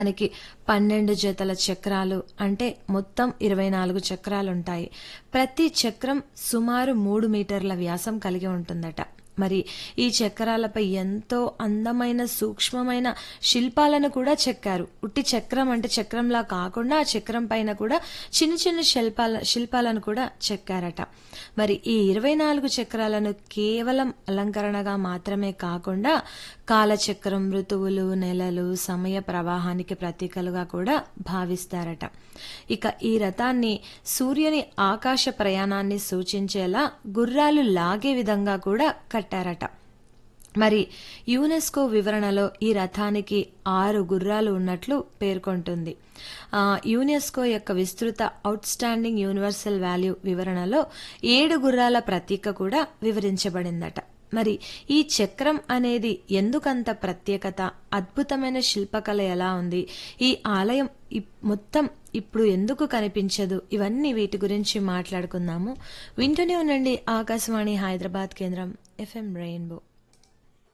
దానికి పన్నెండు జతల చక్రాలు అంటే మొత్తం ఇరవై నాలుగు చక్రాలు ఉంటాయి ప్రతి చక్రం సుమారు మూడు మీటర్ల వ్యాసం కలిగి ఉంటుందట మరి ఈ చక్రాలపై ఎంతో అందమైన సూక్ష్మమైన శిల్పాలను కూడా చెక్కారు ఉట్టి చక్రం అంటే చక్రంలా కాకుండా ఆ చక్రం పైన కూడా చిన్న చిన్న శిల్పాల శిల్పాలను కూడా చెక్కారట మరి ఈ ఇరవై నాలుగు చక్రాలను కేవలం అలంకరణగా మాత్రమే కాకుండా కాలచక్రం ఋతువులు నెలలు సమయ ప్రవాహానికి ప్రతీకలుగా కూడా భావిస్తారట ఇక ఈ రథాన్ని సూర్యుని ఆకాశ ప్రయాణాన్ని సూచించేలా గుర్రాలు లాగే విధంగా కూడా కట్టారట మరి యునెస్కో వివరణలో ఈ రథానికి ఆరు గుర్రాలు ఉన్నట్లు పేర్కొంటుంది ఆ, యునెస్కో యొక్క విస్తృత అవుట్ స్టాండింగ్ యూనివర్సల్ వాల్యూ వివరణలో ఏడు గుర్రాల ప్రతీక కూడా వివరించబడిందట మరి ఈ చక్రం అనేది ఎందుకంత ప్రత్యేకత అద్భుతమైన శిల్పకళ ఎలా ఉంది ఈ ఆలయం ఇప్- మొత్తం ఇప్పుడు ఎందుకు కనిపించదు ఇవన్నీ వీటి గురించి మాట్లాడుకుందాము వింటూనే ఉండండి ఆకాశవాణి హైదరాబాద్ కేంద్రం ఎఫ్ఎం రెయిన్బో